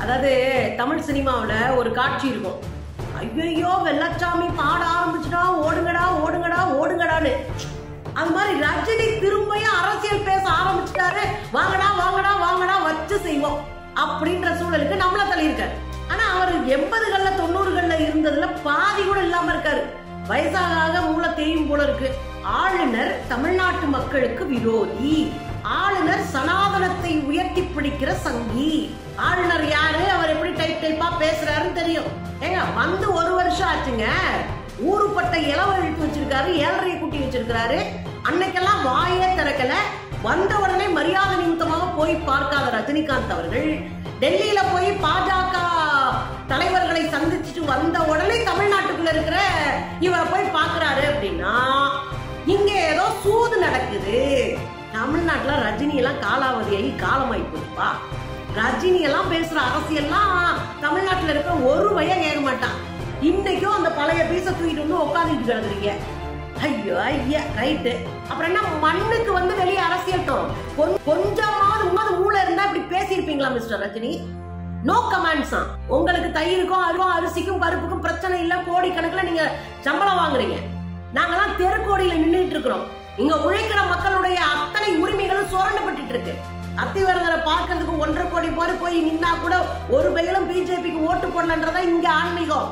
அதாவது தமிழ் சினிமாவுல ஒரு காட்சி இருக்கும் ஐயோ வெள்ளச்சாமி பாட ஆரம்பிச்சுடா ஓடுங்கடா ஓடுங்கடா ஓடுங்கடான்னு அது மாதிரி ரஜினி திரும்பியும் அரசியல் பேச ஆரம்பிச்சுட்டாரு வாங்கடா வாங்கடா வாங்கடா வச்சு செய்வோம் அப்படின்ற சூழலுக்கு நம்மள தள்ளியிருக்காரு ஆனா அவர் எண்பதுகள்ல தொண்ணூறுகள்ல இருந்ததுல பாதி கூட இல்லாம இருக்காரு வயசாக ஆக மூளை தேயும் போல இருக்கு ஆளுநர் தமிழ்நாட்டு மக்களுக்கு விரோதி ஆளுநர் சனாதனத்தை உயர்த்தி பிடிக்கிற சங்கி ஆளுநர் யாரு அவர் எப்படி டைப் டைப்பா பேசுறாருன்னு தெரியும் ஏங்க வந்து ஒரு வருஷம் ஆச்சுங்க ஊருப்பட்ட இளவ இழுத்து வச்சிருக்காரு ஏழரையை கூட்டி வச்சிருக்காரு அன்னைக்கெல்லாம் வாயே திறக்கல வந்த உடனே மரியாதை நிமித்தமாக போய் பார்க்காத ரஜினிகாந்த் அவர்கள் டெல்லியில போய் பாஜக தலைவர்களை சந்திச்சுட்டு வந்த உடனே தமிழ்நாட்டுக்குள்ள இருக்கிற இவரை போய் பார்க்கறாரு அப்படின்னா இங்க ஏதோ சூது நடக்குது தமிழ்நாட்டுல ரஜினி எல்லாம் காலாவதியாகி காலமாயி போச்சுப்பா ரஜினி எல்லாம் பேசுற அரசியல்லாம் தமிழ்நாட்டுல இருக்கிற ஒரு பையன் கேட்க மாட்டான் இன்னைக்கும் அந்த பழைய பீச தூக்கிட்டு வந்து உட்காந்துட்டு கிடக்குறீங்க ஐயோ ஐயா ரைட்டு அப்புறம் என்ன மண்ணுக்கு வந்து வெளியே அரசியல் தோணும் கொஞ்~ கொஞ்சமாவது உமாவது மூளை இருந்தா இப்படி பேசியிருப்பீங்களா மிஸ்டர் ரஜினி நோ கமெண்ட்ஸ் உங்களுக்கு தயிருக்கும் அருவம் அரிசிக்கும் பருப்புக்கும் பிரச்சனை இல்ல கோடிக்கணக்கில் நீங்க சம்பளம் வாங்குறீங்க நாங்கெல்லாம் தெருக்கோடியில நின்றுட்டு இருக்கிறோம் இங்க உழைக்கிற மக்களுடைய அத்தனை உரிமைகளும் சுரண்டப்பட்டு இருக்கு அத்திவரதரை பார்க்கறதுக்கு ஒன்றரை கோடி பேர் போய் நின்னா கூட ஒரு பையிலும் பிஜேபிக்கு ஓட்டு போடலன்றதா இங்க ஆன்மீகம்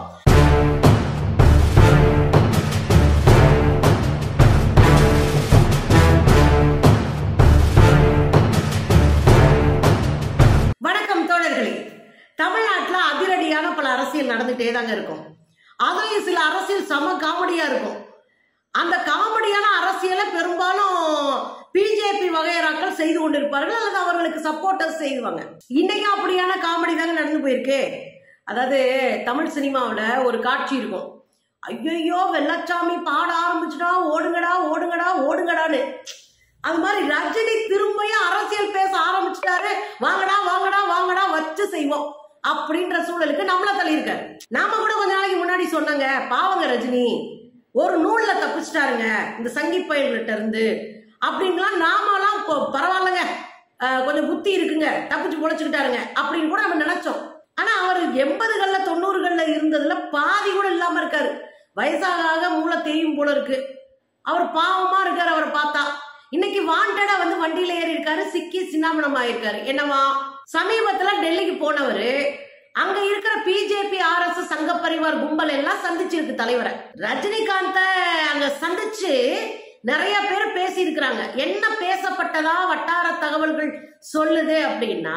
வணக்கம் தோழர்களே தமிழ்நாட்டுல அதிரடியான பல அரசியல் நடந்துட்டே தாங்க இருக்கும் அதுலயும் சில அரசியல் செம காமெடியா இருக்கும் அந்த காமெடியான அரசியலை பெரும்பாலும் பிஜேபி வகையறாக்கள் செய்து கொண்டிருப்பார்கள் அல்லது அவர்களுக்கு சப்போர்ட்டர்ஸ் செய்வாங்க இன்னைக்கு அப்படியான காமெடி தாங்க நடந்து போயிருக்கு அதாவது தமிழ் சினிமாவுல ஒரு காட்சி இருக்கும் ஐயோ வெள்ளச்சாமி பாட ஆரம்பிச்சுடா ஓடுங்கடா ஓடுங்கடா ஓடுங்கடான்னு அது மாதிரி ரஜினி திரும்பியும் அரசியல் பேச ஆரம்பிச்சுட்டாரு வாங்கடா வாங்கடா வாங்கடா வச்சு செய்வோம் அப்படின்ற சூழலுக்கு நம்மள தள்ளியிருக்காரு நாம கூட கொஞ்ச நாளைக்கு முன்னாடி சொன்னாங்க பாவங்க ரஜினி ஒரு நூல்ல தப்பிச்சிட்டாருங்க இந்த சங்கி பயல்கிட்ட இருந்து அப்படின்லாம் நாமெல்லாம் இப்போ பரவாயில்லைங்க அஹ், கொஞ்சம் புத்தி இருக்குங்க தப்பிச்சு பொழைச்சுக்கிட்டாருங்க அப்படின்னு கூட நம்ம நினைச்சோம் ஆனா அவர் எண்பதுகள்ல தொண்ணூறுகள்ல இருந்ததுல பாதி கூட இல்லாம இருக்காரு வயசாக ஆக மூளை தேயும் போல இருக்கு அவர் பாவமா இருக்காரு அவரை பார்த்தா இன்னைக்கு வாண்டடா வந்து வண்டியில ஏறி இருக்காரு சிக்கி சின்னாமணம் ஆயிருக்காரு என்னவா சமீபத்துல டெல்லிக்கு போனவரு அங்க இருக்கிற பிஜேபி ஆர் எஸ் சங்க பரிவார் கும்பல் எல்லாம் சந்திச்சிருக்கு தலைவரை ரஜினிகாந்த அங்க சந்திச்சு நிறைய பேர் பேசி இருக்கிறாங்க என்ன பேசப்பட்டதா வட்டார தகவல்கள் சொல்லுது அப்படின்னா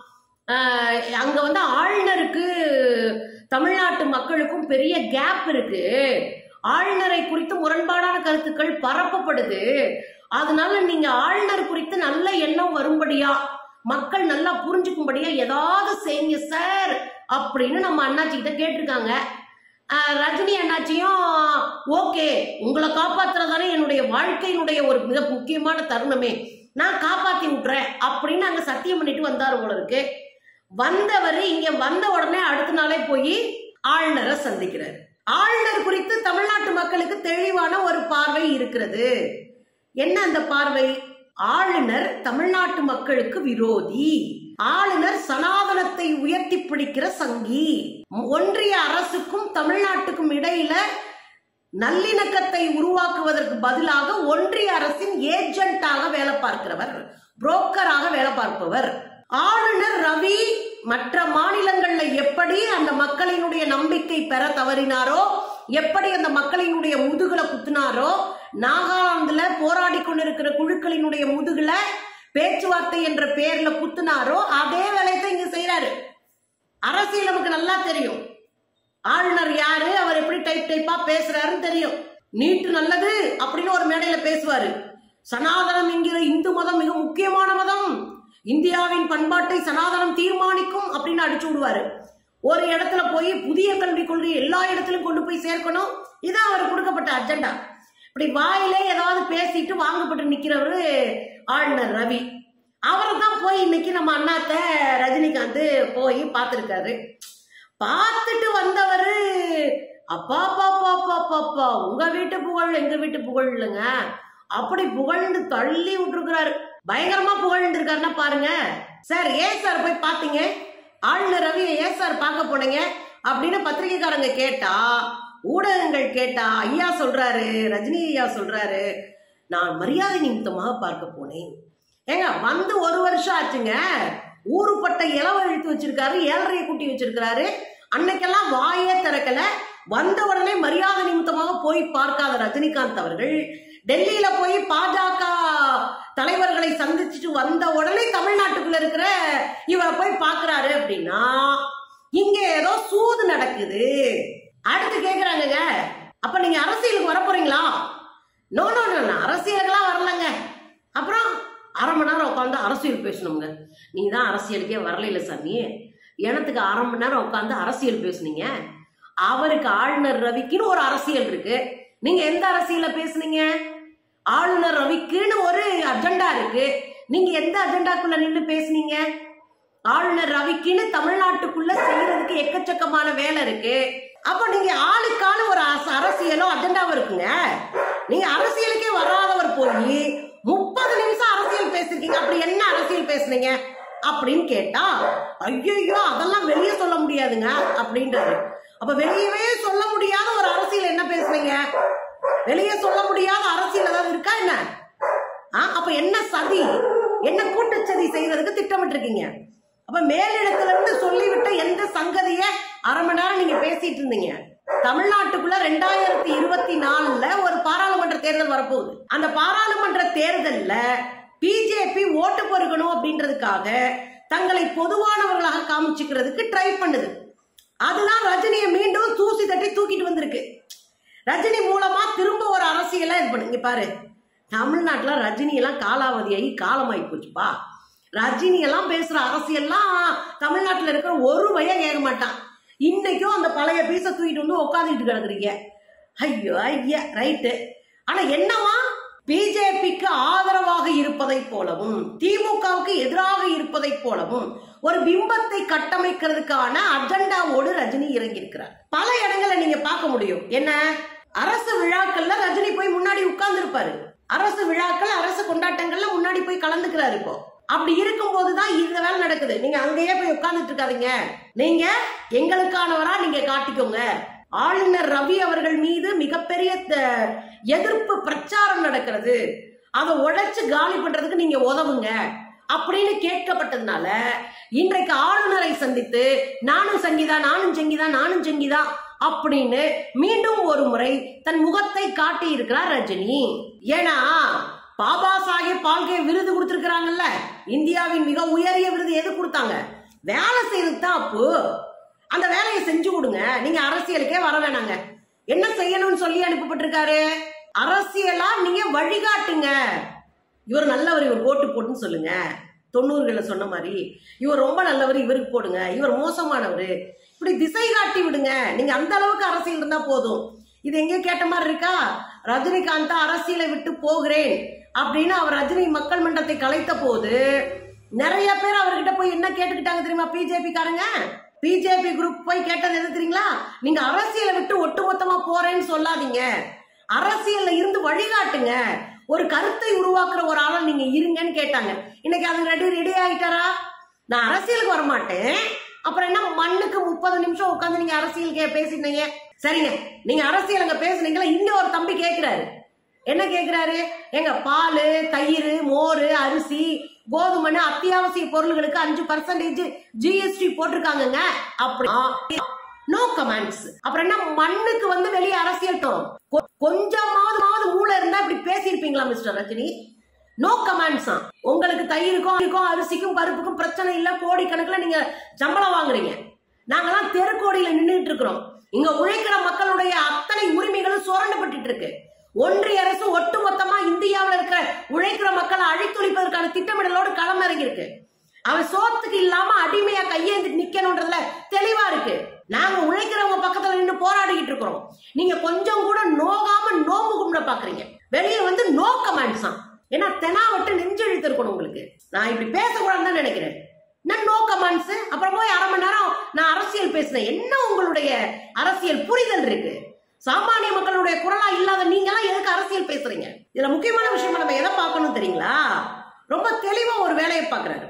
ஆஹ், அங்க வந்து ஆளுநருக்கு தமிழ்நாட்டு மக்களுக்கும் பெரிய கேப் இருக்கு ஆளுநரை குறித்து முரண்பாடான கருத்துக்கள் பரப்பப்படுது அதனால நீங்க ஆளுநர் குறித்து நல்ல எண்ணம் வரும்படியா மக்கள் நல்லா புரிஞ்சுக்கும்படியா ஏதாவது செய்யுங்க சார் அப்படின்னு நம்ம அண்ணாச்சி கிட்ட கேட்டிருக்காங்க ஆஹ் ரஜினி அண்ணாச்சியும் ஓகே உங்களை காப்பாத்துறதானே என்னுடைய வாழ்க்கையினுடைய ஒரு மிக முக்கியமான தருணமே நான் காப்பாத்தி விட்டுறேன் அப்படின்னு அங்க சத்தியம் பண்ணிட்டு வந்தாரு போல இருக்கு வந்தவர் இங்க வந்த உடனே அடுத்த நாளே போய் ஆளுநரை சந்திக்கிறார் ஆளுநர் குறித்து தமிழ்நாட்டு மக்களுக்கு தெளிவான ஒரு பார்வை இருக்கிறது என்ன அந்த பார்வை ஆளுநர் தமிழ்நாட்டு மக்களுக்கு விரோதி ஆளுநர் சனாதனத்தை உயர்த்தி பிடிக்கிற சங்கி ஒன்றிய அரசுக்கும் தமிழ்நாட்டுக்கும் இடையில நல்லிணக்கத்தை உருவாக்குவதற்கு பதிலாக ஒன்றிய அரசின் ஏஜென்ட்டாக வேலை பார்க்கிறவர் புரோக்கராக வேலை பார்ப்பவர் ஆளுநர் ரவி மற்ற மாநிலங்கள்ல எப்படி அந்த மக்களினுடைய நம்பிக்கை பெற தவறினாரோ எப்படி அந்த மக்களினுடைய முதுகுல குத்துனாரோ நாகாலாந்துல போராடி கொண்டிருக்கிற குழுக்களினுடைய முதுகுல பேச்சுவார்த்தை என்ற பெயர்ல குத்துனாரோ அதே வேலையத்தை இங்க செய்யறாரு அரசியல் நமக்கு நல்லா தெரியும் ஆளுநர் யாரு அவர் எப்படி டைப் டைப்பா பேசுறாருன்னு தெரியும் நீட்டு நல்லது அப்படின்னு ஒரு மேடையில பேசுவாரு சனாதனம் என்கிற இந்து மதம் மிக முக்கியமான மதம் இந்தியாவின் பண்பாட்டை சனாதனம் தீர்மானிக்கும் அப்படின்னு அடிச்சு விடுவாரு ஒரு இடத்துல போய் புதிய கல்விக் கொள்கை எல்லா இடத்திலும் கொண்டு போய் சேர்க்கணும் இதான் அவர் கொடுக்கப்பட்ட அஜெண்டா இப்படி வாயிலே ஏதாவது பேசிட்டு வாங்கப்பட்டு நிக்கிறவரு ஆளுநர் ரவி அவரை தான் போய் இன்னைக்கு நம்ம அண்ணாத்த ரஜினிகாந்த் போய் பார்த்துருக்காரு பார்த்துட்டு வந்தவர் அப்பா பாப்பா பாப்பா உங்க வீட்டு புகழ் எங்க வீட்டு புகழ் இல்லைங்க அப்படி புகழ்ந்து தள்ளி விட்டுருக்கிறாரு பயங்கரமா புகழ்ந்து இருக்காருன்னா பாருங்க சார் ஏன் சார் போய் பாத்தீங்க ஆளுநர் ரவியை ஏன் சார் பார்க்க போனீங்க அப்படின்னு பத்திரிகைக்காரங்க கேட்டா ஊடகங்கள் கேட்டா ஐயா சொல்றாரு ரஜினி ஐயா சொல்றாரு நான் மரியாதை நிமித்தமாக பார்க்க போனேன் ஏங்க வந்து ஒரு வருஷம் ஆச்சுங்க ஊருப்பட்ட இலவ இழுத்து வச்சிருக்காரு ஏழரையை கூட்டி வச்சிருக்கிறாரு அன்னைக்கெல்லாம் வாயே திறக்கல வந்த உடனே மரியாதை நிமித்தமாக போய் பார்க்காத ரஜினிகாந்த் அவர்கள் டெல்லியில போய் பாஜக தலைவர்களை சந்திச்சுட்டு வந்த உடனே தமிழ்நாட்டுக்குள்ள இருக்கிற இவரை போய் பார்க்கறாரு அப்படின்னா இங்க ஏதோ சூது நடக்குது அடுத்து கேக்குறாங்கங்க அப்ப நீங்க அரசியலுக்கு வர போறீங்களா நோ நோ நோ அரசியலுக்கெல்லாம் வரலங்க அப்புறம் அரை மணி நேரம் உட்காந்து அரசியல் பேசணுங்க நீ தான் அரசியலுக்கே வரல இல்ல சாமி எனத்துக்கு அரை மணி நேரம் உட்காந்து அரசியல் பேசுனீங்க அவருக்கு ஆளுநர் ரவிக்குன்னு ஒரு அரசியல் இருக்கு நீங்க எந்த அரசியல பேசுனீங்க ஆளுநர் ரவிக்குன்னு ஒரு அஜெண்டா இருக்கு நீங்க எந்த அஜெண்டாக்குள்ள நின்று பேசுனீங்க ஆளுநர் ரவிக்குன்னு தமிழ்நாட்டுக்குள்ள செய்யறதுக்கு எக்கச்சக்கமான வேலை இருக்கு அப்ப நீங்க ஆளுக்கான ஒரு அச- அரசியலும் அஜெண்டாவும் இருக்குங்க நீங்க அரசியலுக்கே வராதவர் போய் முப்பது நிமிஷம் அரசியல் பேசிருக்கீங்க அப்படி என்ன அரசியல் பேசுனீங்க அப்படின்னு கேட்டா ஐயோ அதெல்லாம் வெளியே சொல்ல முடியாதுங்க அப்படின்றாரு அப்ப வெளியவே சொல்ல முடியாத ஒரு அரசியல் என்ன பேசுனீங்க வெளியே சொல்ல முடியாத அரசியல் ஏதாவது இருக்கா என்ன ஆ, அப்ப என்ன சதி என்ன கூட்டுச்சதி செய்யறதுக்கு திட்டமிட்டு இருக்கீங்க அப்ப மேலிடத்துல இருந்து சொல்லிவிட்ட எந்த சங்கதிய அரை மணி நேரம் நீங்க பேசிட்டு இருந்தீங்க தமிழ்நாட்டுக்குள்ள ரெண்டாயிரத்தி இருபத்தி நாலுல ஒரு பாராளுமன்ற தேர்தல் வரப்போகுது அந்த பாராளுமன்ற தேர்தல்ல பிஜேபி ஓட்டு பொறுக்கணும் அப்படின்றதுக்காக தங்களை பொதுவானவர்களாக காமிச்சுக்கிறதுக்கு ட்ரை பண்ணுது அதுதான் ரஜினியை மீண்டும் தூசி தட்டி தூக்கிட்டு வந்திருக்கு ரஜினி மூலமா திரும்ப ஒரு அரசியலா இது பண்ணுங்க பாரு தமிழ்நாட்டுல ரஜினி எல்லாம் காலாவதியாகி காலமாயி போச்சுப்பா ரஜினி எல்லாம் பேசுற அரசியல்லாம் தமிழ்நாட்டுல இருக்கிற ஒரு பையன் கேட்க மாட்டான் இன்னைக்கும் அந்த பழைய பீச தூக்கிட்டு வந்து உட்காந்துட்டு கிடக்குறீங்க ஐயோ ஐயா ரைட்டு ஆனா என்னவா பிஜேபிக்கு ஆதரவாக இருப்பதை போலவும் திமுகவுக்கு எதிராக இருப்பதை போலவும் ஒரு பிம்பத்தை கட்டமைக்கிறதுக்கான அஜெண்டாவோடு ரஜினி இறங்கியிருக்கிறார் பல இடங்கள்ல நீங்க பார்க்க முடியும் என்ன அரசு விழாக்கள்ல ரஜினி போய் முன்னாடி உட்கார்ந்து இருப்பாரு அரசு விழாக்கள் அரசு கொண்டாட்டங்கள்ல முன்னாடி போய் கலந்துக்கிறாரு இப்போ அப்படி இருக்கும் போதுதான் இந்த வேலை நடக்குது நீங்க அங்கேயே போய் உட்கார்ந்துட்டு இருக்காதீங்க நீங்க எங்களுக்கானவரா நீங்க காட்டிக்கோங்க ஆளுநர் ரவி அவர்கள் மீது மிகப்பெரிய த- எதிர்ப்பு பிரச்சாரம் நடக்கிறது அதை உடைச்சு காலி பண்றதுக்கு நீங்க உதவுங்க அப்படின்னு கேட்கப்பட்டதுனால இன்றைக்கு ஆளுநரை சந்தித்து நானும் சங்கீதா நானும் சங்கீதா நானும் சங்கீதா அப்படின்னு மீண்டும் ஒரு முறை தன் முகத்தை காட்டி இருக்கிறார் ரஜினி ஏன்னா பாபா சாஹேப் பால்கே விருது கொடுத்திருக்கிறாங்கல்ல இந்தியாவின் மிக உயரிய விருது எது கொடுத்தாங்க வேலை செய்யறது தான் அப்பு அந்த வேலையை செஞ்சு கொடுங்க நீங்க அரசியலுக்கே வர வேணாங்க என்ன செய்யணும்னு சொல்லி அனுப்பப்பட்டிருக்காரு அரசியலா நீங்க வழிகாட்டுங்க இவர் நல்லவர் இவர் ஓட்டு போட்டுன்னு சொல்லுங்க தொண்ணூறுகள்ல சொன்ன மாதிரி இவர் ரொம்ப நல்லவர் இவருக்கு போடுங்க இவர் மோசமானவர் இப்படி திசை காட்டி விடுங்க நீங்க அந்த அளவுக்கு அரசியல் இருந்தா போதும் இது எங்கே கேட்ட மாதிரி இருக்கா ரஜினிகாந்த் அரசியலை விட்டு போகிறேன் அப்படின்னு அவர் ரஜினி மக்கள் மன்றத்தை கலைத்த போது நிறைய பேர் அவர்கிட்ட போய் என்ன கேட்டுக்கிட்டாங்க தெரியுமா பிஜேபி காரங்க பிஜேபி குரூப் போய் கேட்டது எது தெரியுங்களா நீங்க அரசியலை விட்டு ஒட்டுமொத்தமா போறேன்னு சொல்லாதீங்க அரசியல்ல இருந்து வழிகாட்டுங்க ஒரு கருத்தை உருவாக்குற ஒரு ஆளா நீங்க இருங்கன்னு கேட்டாங்க இன்னைக்கு அது ரெடி ரெடி ஆகிட்டாரா நான் அரசியலுக்கு வர மாட்டேன் அப்புறம் என்ன மண்ணுக்கு முப்பது நிமிஷம் உட்காந்து நீங்க அரசியல் கே பேசினீங்க சரிங்க நீங்க அரசியல் அங்க பேசுனீங்களா இங்க ஒரு தம்பி கேக்குறாரு என்ன கேக்குறாரு எங்க பால் தயிர் மோர் அரிசி கோதுமைன்னு அத்தியாவசிய பொருள்களுக்கு அஞ்சு பர்சன்டேஜ் ஜிஎஸ்டி போட்டிருக்காங்கங்க அப்படி நோ கமெண்ட்ஸ் அப்புறம் என்ன மண்ணுக்கு வந்து வெளியே அரசியல் டோம் கொ- கொஞ்சமாவது மாவது மூளை இருந்தா இப்படி பேசியிருப்பீங்களா மிஸ்டர் ரஜினி நோ கமெண்ட்ஸ் உங்களுக்கு தயிருக்கும் இருக்கும் அரிசிக்கும் பருப்புக்கும் பிரச்சனை இல்ல கோடிக்கணக்கில் நீங்க சம்பளம் வாங்குறீங்க நாங்கெல்லாம் தெருக்கோடியில நின்றுட்டு இருக்கிறோம் இங்க உழைக்கிற மக்களுடைய அத்தனை உரிமைகளும் சுரண்டப்பட்டு இருக்கு ஒன்றிய அரசு ஒட்டுமொத்தமா இந்தியாவில் இருக்கிற உழைக்கிற மக்களை அழித்தொழிப்பதற்கான திட்டமிடலோடு களம் இறங்கி இருக்கு அவன் சோத்துக்கு இல்லாம அடிமையா கையேந்தி நிக்கணும்ன்றதுல தெளிவா இருக்கு நாங்க உழைக்கிறவங்க பக்கத்துல நின்று போராடிக்கிட்டு இருக்கிறோம் நீங்க கொஞ்சம் கூட நோகாம நோம்பு கும்பிட பாக்குறீங்க வெளியே வந்து நோ கமெண்ட்ஸ் ஏன்னா தெனாவட்டு நெஞ்சு இழுத்திருக்கணும் உங்களுக்கு நான் இப்படி பேசக்கூடாதுன்னு தான் நினைக்கிறேன் என்ன நோ கமெண்ட்ஸ் அப்புறம் போய் அரை மணி நேரம் நான் அரசியல் பேசினேன் என்ன உங்களுடைய அரசியல் புரிதல் இருக்கு சாமானிய மக்களுடைய குரலா இல்லாத நீங்க எல்லாம் எதுக்கு அரசியல் பேசுறீங்க இதுல முக்கியமான விஷயம் நம்ம எதை பார்க்கணும் தெரியுங்களா ரொம்ப தெளிவா ஒரு வேலையை பார்க்கறாரு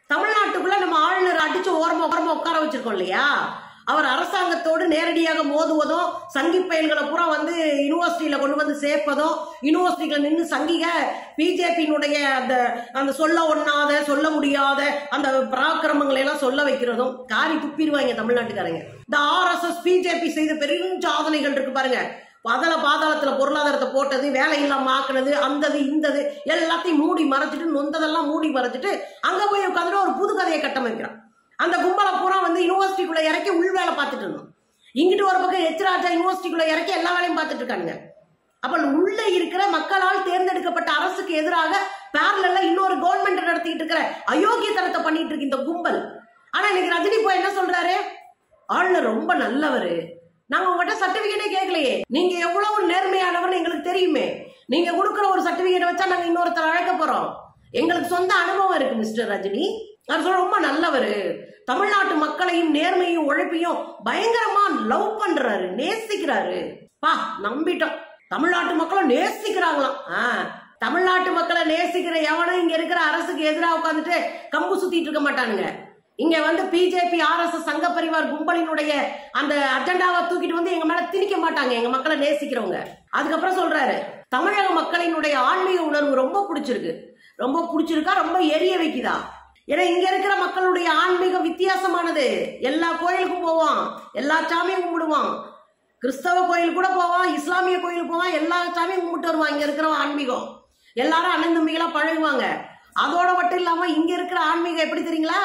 தமிழ்நாட்டுக்குள்ள நம்ம ஆளுநர் அடிச்சு ஓரமா ஓரமா உட்கார வச்சிருக்கோம் இல்லையா அவர் அரசாங்கத்தோடு நேரடியாக மோதுவதும் சங்கி பயல்களை பூரா வந்து யூனிவர்சிட்டியில கொண்டு வந்து சேர்ப்பதும் யூனிவர்சிட்டியில நின்று சங்கிக பிஜேபியினுடைய அந்த அந்த சொல்ல ஒண்ணாத சொல்ல முடியாத அந்த பராக்கிரமங்களை எல்லாம் சொல்ல வைக்கிறதும் காரி துப்பிடுவாங்க தமிழ்நாட்டுக்காரங்க இந்த ஆர்எஸ்எஸ் பிஜேபி செய்த பெரும் சாதனைகள் இருக்கு பாருங்க அதல பாதாளத்துல பொருளாதாரத்தை போட்டது வேலை இல்லாம ஆக்குனது அந்தது இந்தது எல்லாத்தையும் மூடி மறைச்சிட்டு நொந்ததெல்லாம் மூடி மறைச்சிட்டு அங்க போய் உட்காந்துட்டு ஒரு புது கதையை கட்டமைக்கிறான் அந்த கும்பலை பூரா வந்து யூனிவர்சிட்டிக்குள்ள இறக்கி உள் வேலை பார்த்துட்டு இருந்தோம் இங்கிட்டு ஒரு பக்கம் எச் ராஜா யூனிவர்சிட்டிக்குள்ள இறக்கி எல்லா வேலையும் பார்த்துட்டு இருக்காங்க அப்ப உள்ள இருக்கிற மக்களால் தேர்ந்தெடுக்கப்பட்ட அரசுக்கு எதிராக பேரலல்ல இன்னொரு கவர்மெண்ட் நடத்திட்டு இருக்கிற அயோக்கியத்தனத்தை பண்ணிட்டு இருக்கு இந்த கும்பல் ஆனா இன்னைக்கு ரஜினி போய் என்ன சொல்றாரு ஆளுநர் ரொம்ப நல்லவரு நாங்க உங்ககிட்ட சர்டிபிகேட்டே கேட்கலையே நீங்க எவ்வளவு நேர்மையானவர்னு எங்களுக்கு தெரியுமே நீங்க கொடுக்குற ஒரு சர்டிபிகேட் வச்சா நாங்க இன்னொருத்தர் அழைக்க போறோம் எங்களுக்கு சொந்த அனுபவம் இருக்கு மிஸ்டர் ரஜினி அவர் சொல்ல ரொம்ப நல்லவரு தமிழ்நாட்டு மக்களையும் நேர்மையும் உழைப்பையும் பயங்கரமா லவ் பண்றாரு நேசிக்கிறாரு பா நம்பிட்டோம் தமிழ்நாட்டு மக்களை நேசிக்கிறாங்களாம் ஆ, தமிழ்நாட்டு மக்களை நேசிக்கிற எவனும் இங்க இருக்கிற அரசுக்கு எதிராக உட்காந்துட்டு கம்பு சுத்திட்டு இருக்க மாட்டானுங்க இங்க வந்து பிஜேபி ஆர்எஸ்எஸ் சங்க பரிவார் கும்பலினுடைய அந்த அஜெண்டாவை தூக்கிட்டு வந்து எங்க மேல திணிக்க மாட்டாங்க எங்க மக்களை நேசிக்கிறவங்க அதுக்கப்புறம் சொல்றாரு தமிழக மக்களினுடைய ஆன்மீக உணர்வு ரொம்ப பிடிச்சிருக்கு ரொம்ப பிடிச்சிருக்கா ரொம்ப எரிய வைக்குதா ஏன்னா இங்க இருக்கிற மக்களுடைய ஆன்மீகம் வித்தியாசமானது எல்லா கோயிலுக்கும் போவான் எல்லா சாமியும் கும்பிடுவான் கிறிஸ்தவ கோயில் கூட போவான் இஸ்லாமிய கோயில் போவான் எல்லா சாமியும் கும்பிட்டு வருவான் இங்க இருக்கிற ஆன்மீகம் எல்லாரும் அண்ணன் தம்பிகளா பழகுவாங்க அதோட மட்டும் இல்லாம இங்க இருக்கிற ஆன்மீகம் எப்படி தெரியுங்களா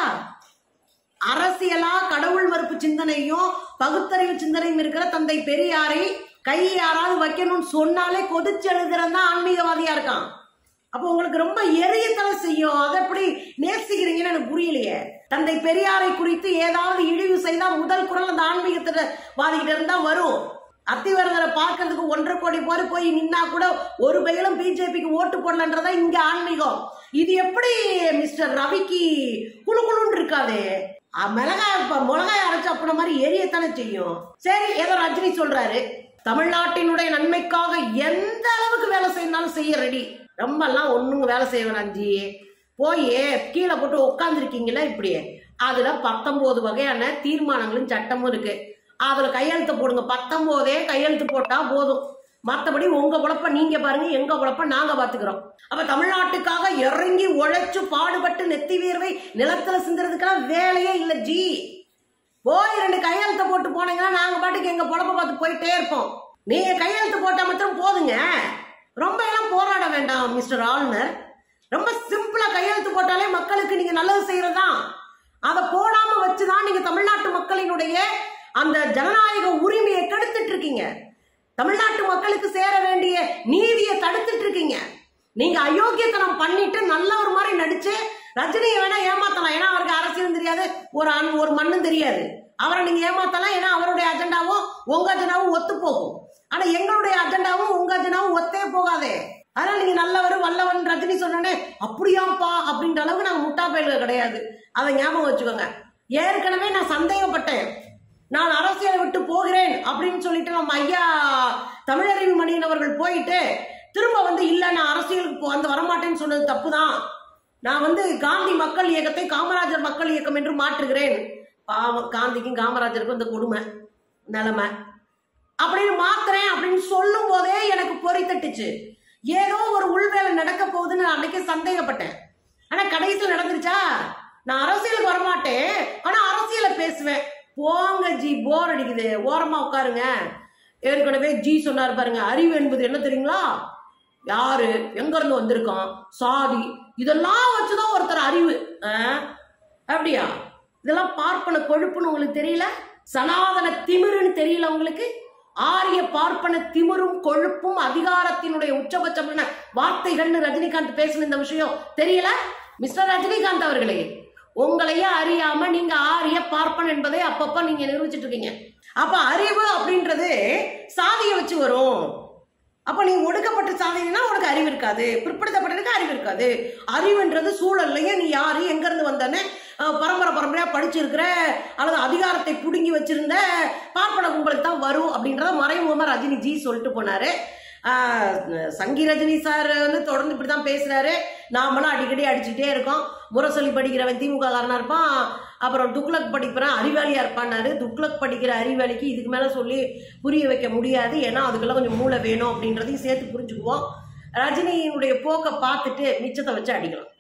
அரசியலா கடவுள் மறுப்பு சிந்தனையும் பகுத்தறிவு சிந்தனையும் இருக்கிற தந்தை பெரியாரை கை யாராவது வைக்கணும்னு சொன்னாலே கொதிச்சு எழுதுறதா ஆன்மீகவாதியா இருக்கான் அப்போ உங்களுக்கு ரொம்ப எரியத்தலை செய்யும் அதை எப்படி நேசிக்கிறீங்கன்னு எனக்கு புரியலையே தந்தை பெரியாரை குறித்து ஏதாவது இழிவு செய்தா முதல் குரல் அந்த ஆன்மீகத்துல வாதிக்கிட்டு இருந்தா வரும் அத்திவரதரை பார்க்கறதுக்கு ஒன்றரை கோடி பேர் போய் நின்னா கூட ஒரு பயிலும் பிஜேபிக்கு ஓட்டு போடலன்றதா இங்க ஆன்மீகம் இது எப்படி மிஸ்டர் ரவிக்கு குழு குழுன்னு இருக்காதே அஹ் மிளகாய் இப்ப மிளகாய் அரைச்சு அப்படின மாதிரி எரியத்தானே செய்யும் சரி ஏதோ ரஜினி சொல்றாரு தமிழ்நாட்டினுடைய நன்மைக்காக எந்த அளவுக்கு வேலை செய்யணும்னாலும் செய்ய ரெடி ரொம்ப எல்லாம் ஒண்ணுங்க வேலை செய்ய வேணாம் ஜி போய் கீழே போட்டு உட்காந்துருக்கீங்களா இப்படி அதுல பத்தொன்பது வகையான தீர்மானங்களும் சட்டமும் இருக்கு அதுல கையெழுத்து போடுங்க பத்தொன்பதே கையெழுத்து போட்டா போதும் மத்தபடி உங்க உழைப்ப நீங்க பாருங்க எங்க உழைப்ப நாங்க பாத்துக்கிறோம் அப்ப தமிழ்நாட்டுக்காக இறங்கி உழைச்சு பாடுபட்டு நெத்தி வீர்வை நிலத்துல சிந்துறதுக்கெல்லாம் வேலையே இல்ல ஜி போய் ரெண்டு கையெழுத்து போட்டு போனீங்கன்னா நாங்க பாட்டுக்கு எங்க பொழப்ப பார்த்து போயிட்டே இருப்போம் நீங்க கையெழுத்து போட்டா மாத்திரம் போதுங்க ரொம்ப எல்லாம் போராட வேண்டாம் மிஸ்டர் ஆளுநர் ரொம்ப சிம்பிளா கையெழுத்து போட்டாலே மக்களுக்கு நீங்க நல்லது செய்யறதா அதை போடாம வச்சுதான் நீங்க தமிழ்நாட்டு மக்களினுடைய அந்த ஜனநாயக உரிமையை கெடுத்துட்டு இருக்கீங்க தமிழ்நாட்டு மக்களுக்கு சேர வேண்டிய நீதியை தடுத்துட்டு இருக்கீங்க நீங்க அயோக்கியத்தனம் பண்ணிட்டு நல்ல ஒரு மாதிரி நடிச்சு ரஜினியை வேணா ஏமாத்தலாம் ஏன்னா அவருக்கு அரசியலும் தெரியாது ஒரு அன்- ஒரு மண்ணும் தெரியாது அவரை நீங்க ஏமாத்தலாம் ஏன்னா அவருடைய அஜெண்டாவும் உங்க அஜெண்டாவும் ஒத்து போகும் ஆனா எங்களுடைய அஜெண்டாவும் உங்க அஜெண்டாவும் ஒத்தே போகாதே அதனால நீங்க நல்லவர் வல்லவன் ரஜினி சொன்னோடனே அப்படியாப்பா அப்படின்ற அளவுக்கு நாங்க முட்டா பயல்கள் கிடையாது அதை ஞாபகம் வச்சுக்கோங்க ஏற்கனவே நான் சந்தேகப்பட்டேன் நான் அரசியலை விட்டு போகிறேன் அப்படின்னு சொல்லிட்டு நம்ம ஐயா தமிழறிவு மணியன் அவர்கள் போயிட்டு திரும்ப வந்து இல்ல நான் அரசியலுக்கு போ- வந்து வரமாட்டேன்னு சொன்னது தப்புதான் நான் வந்து காந்தி மக்கள் இயக்கத்தை காமராஜர் மக்கள் இயக்கம் என்று மாற்றுகிறேன் பாவம் காந்திக்கும் காமராஜருக்கும் இந்த கொடுமை நிலைமை அப்படின்னு மாத்துறேன் அப்படின்னு சொல்லும் போதே எனக்கு பொறி தட்டுச்சு ஏதோ ஒரு உள்வேலை நடக்க போகுதுன்னு நான் அன்னைக்கே சந்தேகப்பட்டேன் ஆனா கடைசியில் நடந்துருச்சா நான் அரசியலுக்கு வரமாட்டேன் ஆனா அரசியலை பேசுவேன் போங்க ஜி போர் அடிக்குது ஓரமா உட்காருங்க ஏற்கனவே ஜி சொன்னார் பாருங்க அறிவு என்பது என்ன தெரியுங்களா யாரு எங்க இருந்து வந்திருக்கோம் சாதி இதெல்லாம் வச்சுதான் ஒருத்தர் அறிவு ஆ? அப்படியா இதெல்லாம் பார்ப்பன கொழுப்புன்னு உங்களுக்கு தெரியல சனாதன திமிருன்னு தெரியல உங்களுக்கு ஆரிய பார்ப்பன திமிரும் கொழுப்பும் அதிகாரத்தினுடைய உச்சபட்சமான வார்த்தைகள்னு ரஜினிகாந்த் பேசின இந்த விஷயம் தெரியல மிஸ்டர் ரஜினிகாந்த் அவர்களே உங்களையே அறியாம நீங்க ஆரிய பார்ப்பன் என்பதை அப்பப்ப நீங்க நிரூபிச்சிட்டு இருக்கீங்க அப்ப அறிவு அப்படின்றது சாதியை வச்சு வரும் அப்ப நீ ஒடுக்கப்பட்ட சாதினா உனக்கு அறிவு இருக்காது பிற்படுத்தப்பட்டதுக்கு அறிவு இருக்காது அறிவுன்றது சூழல்லையும் நீ யாரு எங்க இருந்து வந்தன்னு அஹ், பரம்பரை பரம்பரையா படிச்சிருக்கிற அல்லது அதிகாரத்தை புடுங்கி வச்சிருந்த பார்ப்பன கும்பலுக்கு தான் வரும் அப்படின்றத மறைமுகமா ரஜினி ஜி சொல்லிட்டு போனாரு ஆஹ், சங்கி ரஜினி சார் வந்து தொடர்ந்து இப்படி தான் பேசுறாரு நாமளும் அடிக்கடி அடிச்சுட்டே இருக்கோம் முரசொலி படிக்கிறவன் திமுக காரனா இருப்பான் அப்புறம் துக்ளக் படிக்கிறவன் அறிவாளியா இருப்பான்னாரு துக்ளக் படிக்கிற அறிவாளிக்கு இதுக்கு மேல சொல்லி புரிய வைக்க முடியாது ஏன்னா அதுக்கெல்லாம் கொஞ்சம் மூளை வேணும் அப்படின்றதையும் சேர்த்து புரிஞ்சுக்குவோம் ரஜினியினுடைய போக்கை பார்த்துட்டு மிச்சத்தை வச்சு அடிக்கலாம்